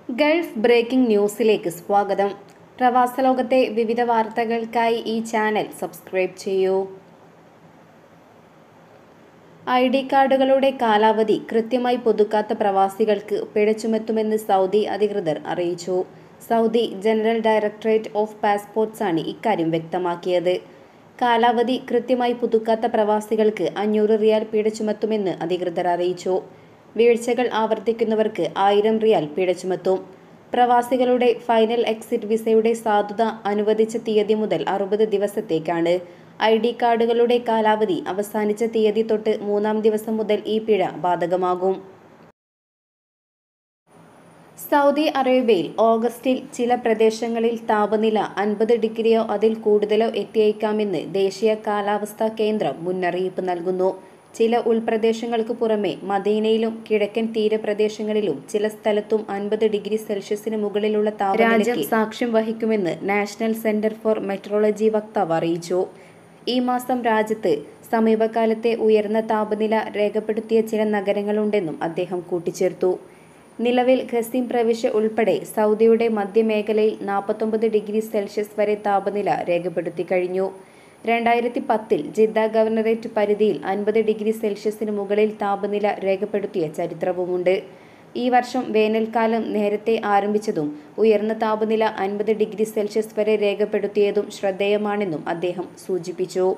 Gulf breaking ന്യൂസിലേക്ക് സ്വാഗതം പ്രവാസലോകത്തെ വിവിധ വാർത്തകൾക്കായി ഈ ചാനൽ സബ്സ്ക്രൈബ് ചെയ്യൂ ഐ ഡി കാർഡുകളുടെ കാലാവധി കൃത്യമായി പുതുക്കാത്ത പ്രവാസികൾക്ക് പിഴ ചുമത്തുമെന്ന് സൗദി അധികൃതർ അറിയിച്ചു സൗദി ജനറൽ ഡയറക്ടറേറ്റ് ഓഫ് പാസ്പോർട്ട്സാണ് ഇക്കാര്യം വ്യക്തമാക്കിയത് കാലാവധി കൃത്യമായി പുതുക്കാത്ത പ്രവാസികൾക്ക് അഞ്ഞൂറ് റിയാൽ പിഴ ചുമത്തുമെന്ന് അധികൃതർ അറിയിച്ചു വീഴ്ചകൾ ആവർത്തിക്കുന്നവർക്ക് ആയിരം റിയാൽ പിഴ ചുമത്തും പ്രവാസികളുടെ ഫൈനൽ എക്സിറ്റ് വിസയുടെ സാധുത അനുവദിച്ച തീയതി മുതൽ അറുപത് ദിവസത്തേക്കാണ് ഐ ഡി കാർഡുകളുടെ കാലാവധി അവസാനിച്ച തീയതി തൊട്ട് മൂന്നാം ദിവസം മുതൽ ഈ പിഴ ബാധകമാകും സൗദി അറേബ്യയിൽ ഓഗസ്റ്റിൽ ചില പ്രദേശങ്ങളിൽ താപനില അൻപത് ഡിഗ്രിയോ അതിൽ കൂടുതലോ എത്തിയേക്കാമെന്ന് ദേശീയ കാലാവസ്ഥാ കേന്ദ്രം മുന്നറിയിപ്പ് നൽകുന്നു ചില ഉൾപ്രദേശങ്ങൾക്ക് പുറമെ മദീനയിലും കിഴക്കൻ തീരപ്രദേശങ്ങളിലും ചില സ്ഥലത്തും അൻപത് ഡിഗ്രി സെൽഷ്യസിന് മുകളിലുള്ള താപനില സാക്ഷ്യം വഹിക്കുമെന്ന് നാഷണൽ സെന്റർ ഫോർ മെട്രോളജി വക്താവ് അറിയിച്ചു ഈ മാസം രാജ്യത്ത് സമീപകാലത്തെ ഉയർന്ന താപനില രേഖപ്പെടുത്തിയ ചില നഗരങ്ങളുണ്ടെന്നും അദ്ദേഹം കൂട്ടിച്ചേർത്തു നിലവിൽ ഖസീം പ്രവിശ്യ ഉൾപ്പെടെ സൗദിയുടെ മധ്യമേഖലയിൽ നാൽപ്പത്തൊമ്പത് ഡിഗ്രി സെൽഷ്യസ് വരെ താപനില രേഖപ്പെടുത്തി കഴിഞ്ഞു രണ്ടായിരത്തി പത്തിൽ ജിദ്ദ ഗവർണറേറ്റ് പരിധിയിൽ അൻപത് ഡിഗ്രി സെൽഷ്യസിന് മുകളിൽ താപനില രേഖപ്പെടുത്തിയ ചരിത്രവുമുണ്ട് ഈ വർഷം വേനൽക്കാലം നേരത്തെ ആരംഭിച്ചതും ഉയർന്ന താപനില അൻപത് ഡിഗ്രി സെൽഷ്യസ് വരെ രേഖപ്പെടുത്തിയതും ശ്രദ്ധേയമാണെന്നും അദ്ദേഹം സൂചിപ്പിച്ചു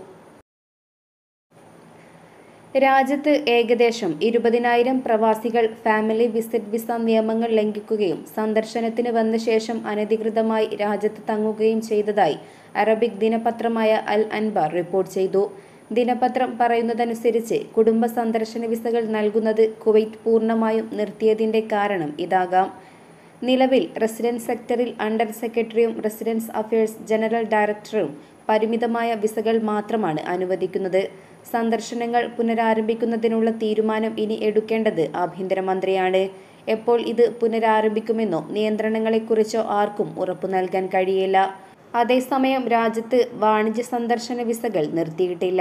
രാജ്യത്ത് ഏകദേശം ഇരുപതിനായിരം പ്രവാസികൾ ഫാമിലി വിസിറ്റ് വിസ നിയമങ്ങൾ ലംഘിക്കുകയും സന്ദർശനത്തിന് വന്ന ശേഷം അനധികൃതമായി രാജ്യത്ത് തങ്ങുകയും ചെയ്തതായി അറബിക് ദിനപത്രമായ അൽ അൻബാർ റിപ്പോർട്ട് ചെയ്തു ദിനപത്രം പറയുന്നതനുസരിച്ച് കുടുംബ സന്ദർശന വിസകൾ നൽകുന്നത് കുവൈറ്റ് പൂർണ്ണമായും നിർത്തിയതിന്റെ കാരണം ഇതാകാം നിലവിൽ റെസിഡൻസ് സെക്ടറിൽ അണ്ടർ സെക്രട്ടറിയും റെസിഡൻസ് അഫയേഴ്സ് ജനറൽ ഡയറക്ടറും പരിമിതമായ വിസകൾ മാത്രമാണ് അനുവദിക്കുന്നത് സന്ദർശനങ്ങൾ പുനരാരംഭിക്കുന്നതിനുള്ള തീരുമാനം ഇനി എടുക്കേണ്ടത് ആഭ്യന്തരമന്ത്രിയാണ് എപ്പോൾ ഇത് പുനരാരംഭിക്കുമെന്നോ നിയന്ത്രണങ്ങളെക്കുറിച്ചോ ആർക്കും ഉറപ്പു നൽകാൻ കഴിയില്ല അതേസമയം രാജ്യത്ത് വാണിജ്യ സന്ദർശന വിസകൾ നിർത്തിയിട്ടില്ല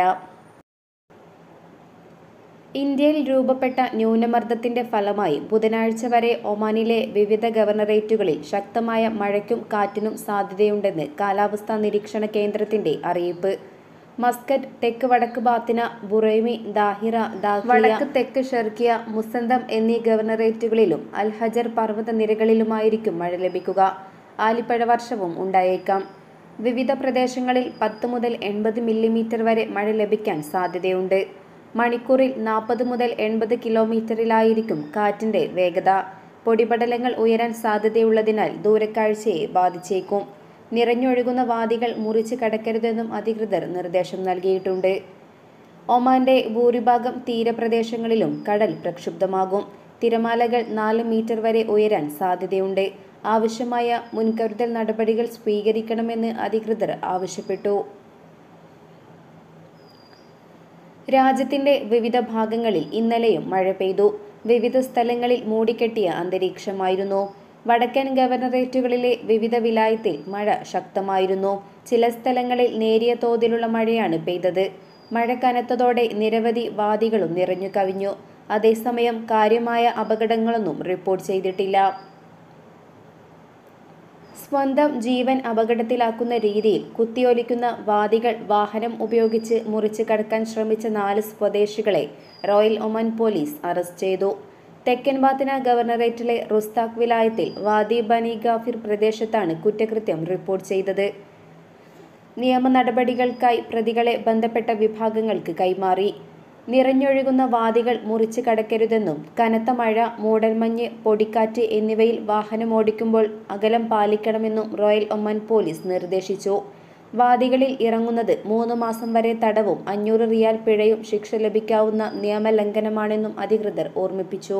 ഇന്ത്യയിൽ രൂപപ്പെട്ട ന്യൂനമർദ്ദത്തിന്റെ ഫലമായി ബുധനാഴ്ച വരെ ഒമാനിലെ വിവിധ ഗവർണറേറ്റുകളിൽ ശക്തമായ മഴയ്ക്കും കാറ്റിനും സാധ്യതയുണ്ടെന്ന് കാലാവസ്ഥാ നിരീക്ഷണ കേന്ദ്രത്തിന്റെ അറിയിപ്പ് മസ്കറ്റ് തെക്ക് വടക്ക് ബാത്തിന ബുറൈമി ദാഹിറ വടക്ക് തെക്ക് ഷെർക്കിയ മുസന്തം എന്നീ ഗവർണറേറ്റുകളിലും അൽഹജർ പർവ്വത നിരകളിലുമായിരിക്കും മഴ ലഭിക്കുക ആലിപ്പഴ വർഷവും ഉണ്ടായേക്കാം വിവിധ പ്രദേശങ്ങളിൽ പത്ത് മുതൽ എൺപത് മില്ലിമീറ്റർ വരെ മഴ ലഭിക്കാൻ സാധ്യതയുണ്ട് മണിക്കൂറിൽ നാൽപ്പത് മുതൽ എൺപത് കിലോമീറ്ററിലായിരിക്കും കാറ്റിന്റെ വേഗത പൊടിപടലങ്ങൾ ഉയരാൻ സാധ്യതയുള്ളതിനാൽ ദൂരക്കാഴ്ചയെ ബാധിച്ചേക്കും നിറഞ്ഞൊഴുകുന്ന വാദികൾ മുറിച്ച് കടക്കരുതെന്നും അധികൃതർ നിർദ്ദേശം നൽകിയിട്ടുണ്ട് ഒമാന്റെ ഭൂരിഭാഗം തീരപ്രദേശങ്ങളിലും കടൽ പ്രക്ഷുബ്ധമാകും തിരമാലകൾ നാല് മീറ്റർ വരെ ഉയരാൻ സാധ്യതയുണ്ട് ആവശ്യമായ മുൻകരുതൽ നടപടികൾ സ്വീകരിക്കണമെന്ന് അധികൃതർ ആവശ്യപ്പെട്ടു രാജ്യത്തിന്റെ വിവിധ ഭാഗങ്ങളിൽ ഇന്നലെയും മഴ പെയ്തു വിവിധ സ്ഥലങ്ങളിൽ മൂടിക്കെട്ടിയ അന്തരീക്ഷമായിരുന്നു വടക്കൻ ഗവർണറേറ്റുകളിലെ വിവിധ വിലായത്തിൽ മഴ ശക്തമായിരുന്നു ചില സ്ഥലങ്ങളിൽ നേരിയ തോതിലുള്ള മഴയാണ് പെയ്തത് മഴ കനത്തതോടെ നിരവധി വാദികളും നിറഞ്ഞു കവിഞ്ഞു അതേസമയം കാര്യമായ അപകടങ്ങളൊന്നും റിപ്പോർട്ട് ചെയ്തിട്ടില്ല സ്വന്തം ജീവൻ അപകടത്തിലാക്കുന്ന രീതിയിൽ കുത്തിയൊലിക്കുന്ന വാദികൾ വാഹനം ഉപയോഗിച്ച് മുറിച്ചു കടക്കാൻ ശ്രമിച്ച നാല് സ്വദേശികളെ റോയൽ ഒമൻ പോലീസ് അറസ്റ്റ് ചെയ്തു തെക്കൻ ബാത്തിന ഗവർണറേറ്റിലെ റുസ്താഖ് വിലായത്തിൽ വാദി ബനി ഗാഫിർ പ്രദേശത്താണ് കുറ്റകൃത്യം റിപ്പോർട്ട് ചെയ്തത് നിയമ നടപടികൾക്കായി പ്രതികളെ ബന്ധപ്പെട്ട വിഭാഗങ്ങൾക്ക് കൈമാറി നിറഞ്ഞൊഴുകുന്ന വാദികൾ മുറിച്ച് കടക്കരുതെന്നും കനത്ത മഴ മൂടൽമഞ്ഞ് പൊടിക്കാറ്റ് എന്നിവയിൽ വാഹനമോടിക്കുമ്പോൾ അകലം പാലിക്കണമെന്നും റോയൽ ഒമൻ പോലീസ് നിർദ്ദേശിച്ചു വാദികളിൽ ഇറങ്ങുന്നത് മൂന്ന് മാസം വരെ തടവും അഞ്ഞൂറ് റിയാൽ പിഴയും ശിക്ഷ ലഭിക്കാവുന്ന നിയമലംഘനമാണെന്നും അധികൃതർ ഓർമ്മിപ്പിച്ചു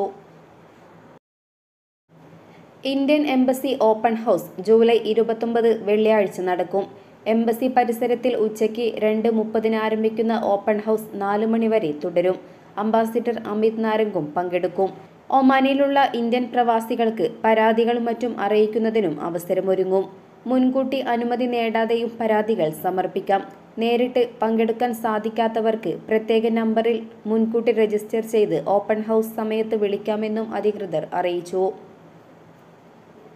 Indian embassy open house July ഇരുപത്തൊമ്പത് വെള്ളിയാഴ്ച നടക്കും എംബസി പരിസരത്തിൽ ഉച്ചയ്ക്ക് രണ്ട് മുപ്പതിന് ആരംഭിക്കുന്ന ഓപ്പൺ ഹൗസ് നാലു മണിവരെ തുടരും അംബാസിഡർ അമിത് നാരംഗും പങ്കെടുക്കും ഒമാനിലുള്ള ഇന്ത്യൻ പ്രവാസികൾക്ക് പരാതികളും മറ്റും അറിയിക്കുന്നതിനും അവസരമൊരുങ്ങും മുൻകൂട്ടി അനുമതി നേടാതെയും പരാതികൾ സമർപ്പിക്കാം നേരിട്ട് പങ്കെടുക്കാൻ സാധിക്കാത്തവർക്ക് പ്രത്യേക നമ്പറിൽ മുൻകൂട്ടി രജിസ്റ്റർ ചെയ്ത് ഓപ്പൺ ഹൗസ് സമയത്ത് വിളിക്കാമെന്നും അധികൃതർ അറിയിച്ചു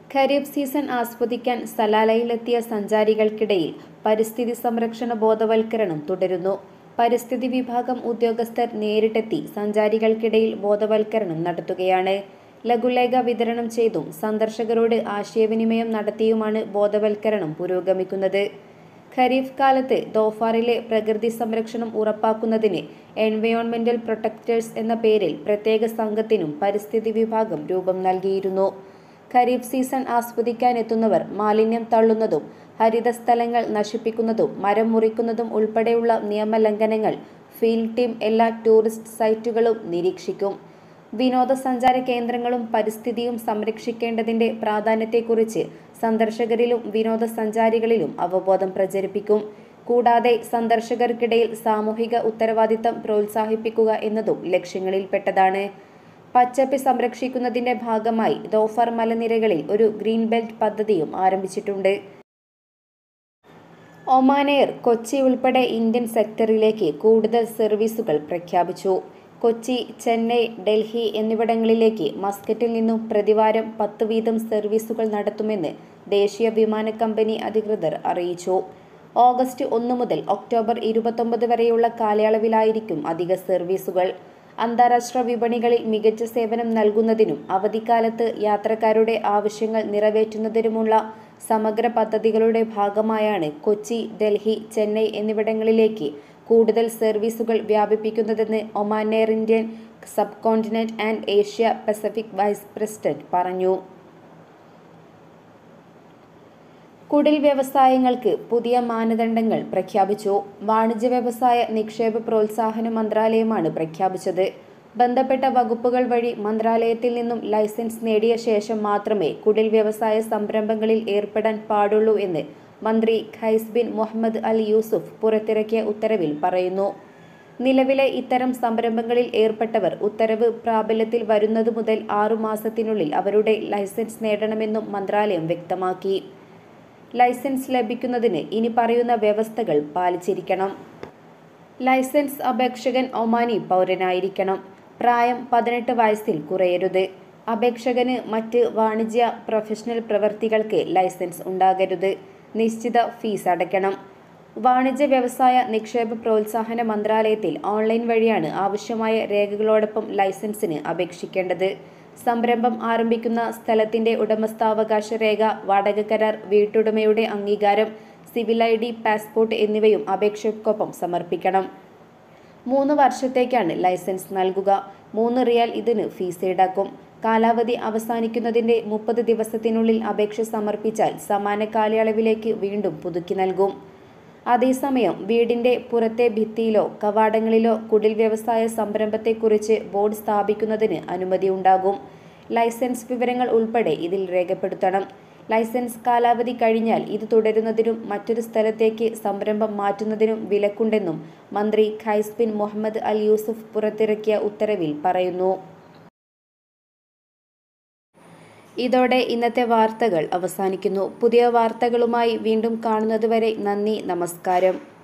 ഖരീഫ് സീസൺ ആസ്വദിക്കാൻ സലാലയിലെത്തിയ സഞ്ചാരികൾക്കിടയിൽ പരിസ്ഥിതി സംരക്ഷണ ബോധവൽക്കരണം തുടരുന്നു പരിസ്ഥിതി വിഭാഗം ഉദ്യോഗസ്ഥർ നേരിട്ടെത്തി സഞ്ചാരികൾക്കിടയിൽ ബോധവൽക്കരണം നടത്തുകയാണ് ലഘുലേഖ വിതരണം ചെയ്തും സന്ദർശകരോട് ആശയവിനിമയം നടത്തിയുമാണ് ബോധവൽക്കരണം പുരോഗമിക്കുന്നത് ഖരീഫ് കാലത്ത് ദോഫാറിലെ പ്രകൃതി സംരക്ഷണം ഉറപ്പാക്കുന്നതിന് എൻവയോൺമെന്റൽ പ്രൊട്ടക്ടേഴ്സ് എന്ന പേരിൽ പ്രത്യേക സംഘത്തിനും പരിസ്ഥിതി വിഭാഗം രൂപം നൽകിയിരുന്നു ഖരീഫ് സീസൺ ആസ്വദിക്കാനെത്തുന്നവർ മാലിന്യം തള്ളുന്നതും ഹരിത സ്ഥലങ്ങൾ നശിപ്പിക്കുന്നതും മരം മുറിക്കുന്നതും ഉൾപ്പെടെയുള്ള നിയമലംഘനങ്ങൾ ഫീൽഡ് ടീം എല്ലാ ടൂറിസ്റ്റ് സൈറ്റുകളും നിരീക്ഷിക്കും വിനോദസഞ്ചാര കേന്ദ്രങ്ങളും പരിസ്ഥിതിയും സംരക്ഷിക്കേണ്ടതിന്റെ പ്രാധാന്യത്തെക്കുറിച്ച് സന്ദർശകരിലും വിനോദസഞ്ചാരികളിലും അവബോധം പ്രചരിപ്പിക്കും കൂടാതെ സന്ദർശകർക്കിടയിൽ സാമൂഹിക ഉത്തരവാദിത്തം പ്രോത്സാഹിപ്പിക്കുക എന്നതും ലക്ഷ്യങ്ങളിൽപ്പെട്ടതാണ് പച്ചപ്പ് സംരക്ഷിക്കുന്നതിന്റെ ഭാഗമായി ദോഫർ മലനിരകളിൽ ഒരു ഗ്രീൻ ബെൽറ്റ് പദ്ധതിയും ആരംഭിച്ചിട്ടുണ്ട് ഒമാൻ എയർ കൊച്ചി ഉൾപ്പെടെ ഇന്ത്യൻ സെക്ടറിലേക്ക് കൂടുതൽ സർവീസുകൾ പ്രഖ്യാപിച്ചു കൊച്ചി ചെന്നൈ ഡൽഹി എന്നിവിടങ്ങളിലേക്ക് മസ്കറ്റിൽ നിന്നും പ്രതിവാരം പത്ത് വീതം സർവീസുകൾ നടത്തുമെന്ന് ദേശീയ വിമാന കമ്പനി അധികൃതർ അറിയിച്ചു ഓഗസ്റ്റ് ഒന്ന് മുതൽ ഒക്ടോബർ ഇരുപത്തൊമ്പത് വരെയുള്ള കാലയളവിലായിരിക്കും അധിക സർവീസുകൾ അന്താരാഷ്ട്ര വിപണികളിൽ മികച്ച സേവനം നൽകുന്നതിനും അവധിക്കാലത്ത് യാത്രക്കാരുടെ ആവശ്യങ്ങൾ നിറവേറ്റുന്നതിനുമുള്ള സമഗ്ര പദ്ധതികളുടെ ഭാഗമായാണ് കൊച്ചി ഡൽഹി ചെന്നൈ എന്നിവിടങ്ങളിലേക്ക് കൂടുതൽ സർവീസുകൾ വ്യാപിപ്പിക്കുന്നതെന്ന് Oman air Indian subcontinent and Asia Pacific vice president പറഞ്ഞു കുടിൽ വ്യവസായങ്ങൾക്ക് പുതിയ മാനദണ്ഡങ്ങൾ പ്രഖ്യാപിച്ചു വാണിജ്യ വ്യവസായ നിക്ഷേപ പ്രോത്സാഹന മന്ത്രാലയമാണ് പ്രഖ്യാപിച്ചത് ബന്ധപ്പെട്ട വകുപ്പുകൾ വഴി മന്ത്രാലയത്തിൽ നിന്നും ലൈസൻസ് നേടിയ ശേഷം മാത്രമേ കുടിൽ വ്യവസായ സംരംഭങ്ങളിൽ ഏർപ്പെടാൻ പാടുള്ളൂ എന്ന് മന്ത്രി Qais bin Mohammed al Yousef പുറത്തിറക്കിയ ഉത്തരവിൽ പറയുന്നു നിലവിലെ ഇത്തരം സംരംഭങ്ങളിൽ ഏർപ്പെട്ടവർ ഉത്തരവ് പ്രാബല്യത്തിൽ വരുന്നതു മുതൽ ആറുമാസത്തിനുള്ളിൽ അവരുടെ ലൈസൻസ് നേടണമെന്നും മന്ത്രാലയം വ്യക്തമാക്കി ലൈസൻസ് ലഭിക്കുന്നതിന് ഇനി പറയുന്ന വ്യവസ്ഥകൾ പാലിച്ചിരിക്കണം ലൈസൻസ് അപേക്ഷകൻ ഒമാനി പൗരനായിരിക്കണം പ്രായം പതിനെട്ട് വയസ്സിൽ കുറയരുത് അപേക്ഷകന് മറ്റ് വാണിജ്യ പ്രൊഫഷണൽ പ്രവൃത്തികൾക്ക് ലൈസൻസ് ഉണ്ടാകരുത് നിശ്ചിത ഫീസ് അടയ്ക്കണം വാണിജ്യ വ്യവസായ നിക്ഷേപ പ്രോത്സാഹന മന്ത്രാലയത്തിൽ ഓൺലൈൻ വഴിയാണ് ആവശ്യമായ രേഖകളോടൊപ്പം ലൈസൻസിന് അപേക്ഷിക്കേണ്ടത് സംരംഭം ആരംഭിക്കുന്ന സ്ഥലത്തിന്റെ ഉടമസ്ഥാവകാശ രേഖ വാടക കരാർ വീട്ടുടമയുടെ അംഗീകാരം സിവിൽ ഐ ഡി പാസ്പോർട്ട് എന്നിവയും അപേക്ഷയ്ക്കൊപ്പം സമർപ്പിക്കണം മൂന്ന് വർഷത്തേക്കാണ് ലൈസൻസ് നൽകുക മൂന്ന് റിയാൽ ഇതിന് ഫീസ് ഈടാക്കും കാലാവധി അവസാനിക്കുന്നതിന്റെ മുപ്പത് ദിവസത്തിനുള്ളിൽ അപേക്ഷ സമർപ്പിച്ചാൽ സമാന കാലയളവിലേക്ക് വീണ്ടും പുതുക്കി നൽകും അതേസമയം വീടിന്റെ പുറത്തെ ഭിത്തിയിലോ കവാടങ്ങളിലോ കുടിൽ വ്യവസായ സംരംഭത്തെക്കുറിച്ച് ബോർഡ് സ്ഥാപിക്കുന്നതിന് അനുമതിയുണ്ടാകും ലൈസൻസ് വിവരങ്ങൾ ഉൾപ്പെടെ ഇതിൽ രേഖപ്പെടുത്തണം ലൈസൻസ് കാലാവധി കഴിഞ്ഞാൽ ഇത് തുടരുന്നതിനും മറ്റൊരു സ്ഥലത്തേക്ക് സംരംഭം മാറ്റുന്നതിനും വിലക്കുണ്ടെന്നും മന്ത്രി Qais bin Mohammed al Yousef പുറത്തിറക്കിയ ഉത്തരവിൽ പറയുന്നു ഇതോടെ ഇന്നത്തെ വാർത്തകൾ അവസാനിക്കുന്നു പുതിയ വാർത്തകളുമായി വീണ്ടും കാണുന്നതുവരെ നന്ദി നമസ്കാരം